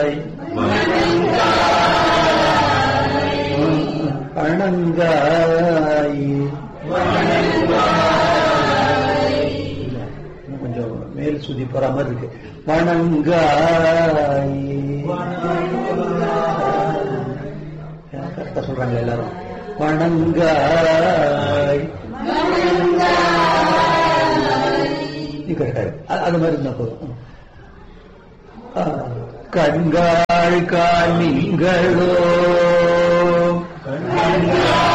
வணங்காய் இல்ல, இன்னும் கொஞ்சம் மேல் சுதி போற மாதிரி இருக்கு வணங்காய் கரெக்டா சொல்றாங்க எல்லாரும் வணங்காய் நீ கரெக்டா இருக்கு அ- அது மாதிரி இருந்தா போதும் ஆ, கண்காள் காணிங்களோ